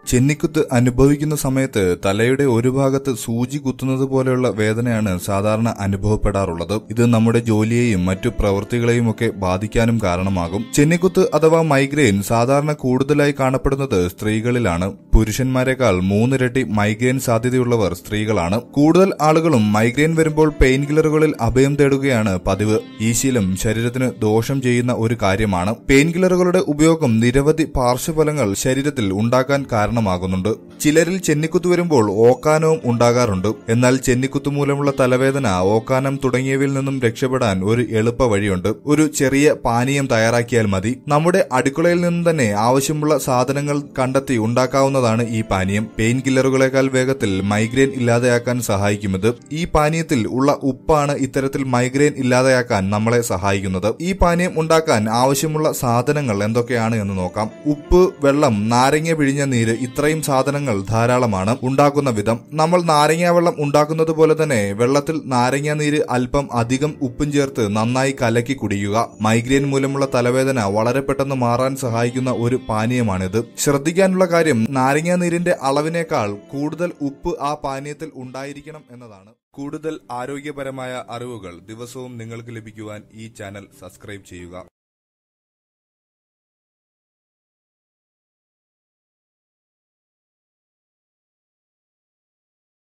ചെന്നിക്കുത്ത് അനുഭവിക്കുന്ന സമയത്ത് തലയുടെ ഒരു ഭാഗത്ത് സൂചി കുത്തുന്നത് പോലെയുള്ള വേദനയാണ് സാധാരണ അനുഭവപ്പെടാറുള്ളത് ഇത് നമ്മുടെ ജോലിയെയും മറ്റു പ്രവൃത്തികളെയും ഒക്കെ ബാധിക്കാനും കാരണമാകും ചെന്നിക്കുത്ത് അഥവാ മൈഗ്രെയിൻ സാധാരണ കൂടുതലായി കാണപ്പെടുന്നത് സ്ത്രീകളിലാണ് പുരുഷന്മാരെക്കാൾ മൂന്നിരട്ടി മൈഗ്രെയിൻ സാധ്യതയുള്ളവർ സ്ത്രീകളാണ് കൂടുതൽ ആളുകളും മൈഗ്രെയിൻ വരുമ്പോൾ പെയിൻ കില്ലറുകളിൽ അഭയം തേടുകയാണ് പതിവ് ഈ ശീലം ശരീരത്തിന് ദോഷം ചെയ്യുന്ന ഒരു കാര്യമാണ് പെയിൻ കില്ലറുകളുടെ ഉപയോഗം നിരവധി പാർശ്വഫലങ്ങൾ ശരീരത്തിൽ ഉണ്ടാക്കാൻ കാരണമാകുന്നുണ്ട് ചിലരിൽ ചെന്നിക്കുത്ത് വരുമ്പോൾ ഓക്കാനവും ഉണ്ടാകാറുണ്ട് എന്നാൽ ചെന്നിക്കുത്ത് മൂലമുള്ള തലവേദന ഓക്കാനം തുടങ്ങിയവയിൽ നിന്നും രക്ഷപ്പെടാൻ ഒരു എളുപ്പ വഴിയുണ്ട് ഒരു ചെറിയ പാനീയം തയ്യാറാക്കിയാൽ മതി നമ്മുടെ അടുക്കളയിൽ നിന്നും തന്നെ ആവശ്യമുള്ള സാധനങ്ങൾ കണ്ടെത്തി ഉണ്ടാക്കാവുന്നതാണ് ഈ പാനീയം പെയിൻ കില്ലറുകളെക്കാൾ വേഗത്തിൽ മൈഗ്രെയിൻ ഇല്ലാതെയാക്കാൻ സഹായിക്കുന്നത് ഈ പാനീയത്തിൽ ഉള്ള ഉപ്പാണ് ഇത്തരത്തിൽ മൈഗ്രെയിൻ ഇല്ലാതെയാക്കാൻ നമ്മളെ സഹായിക്കുന്നത് ഈ പാനീയം ഉണ്ടാക്കാൻ ആവശ്യമുള്ള സാധനങ്ങൾ എന്തൊക്കെയാണ് എന്ന് നോക്കാം ഉപ്പ് വെള്ളം നാരങ്ങ പിഴിഞ്ഞ നീര് ഇത്രയും സാധനങ്ങൾ ധാരാളമാണ് ഉണ്ടാക്കുന്ന വിധം നമ്മൾ നാരങ്ങ വെള്ളം ഉണ്ടാക്കുന്നത് പോലെ തന്നെ വെള്ളത്തിൽ നാരങ്ങ നീര് അല്പം അധികം ഉപ്പും ചേർത്ത് നന്നായി കലക്കി കുടിക്കുക മൈഗ്രെയിൻ മൂലമുള്ള തലവേദന വളരെ പെട്ടെന്ന് മാറാൻ സഹായിക്കുന്ന ഒരു പാനീയമാണിത് ശ്രദ്ധിക്കാനുള്ള കാര്യം നാരങ്ങ നീരിന്റെ അളവിനേക്കാൾ കൂടുതൽ ഉപ്പ് ആ പാനീയത്തിൽ ഉണ്ടായിരിക്കണം എന്നതാണ് കൂടുതൽ ആരോഗ്യപരമായ അറിവുകൾ ദിവസവും നിങ്ങൾക്ക് ലഭിക്കുവാൻ ഈ ചാനൽ സബ്സ്ക്രൈബ് ചെയ്യുക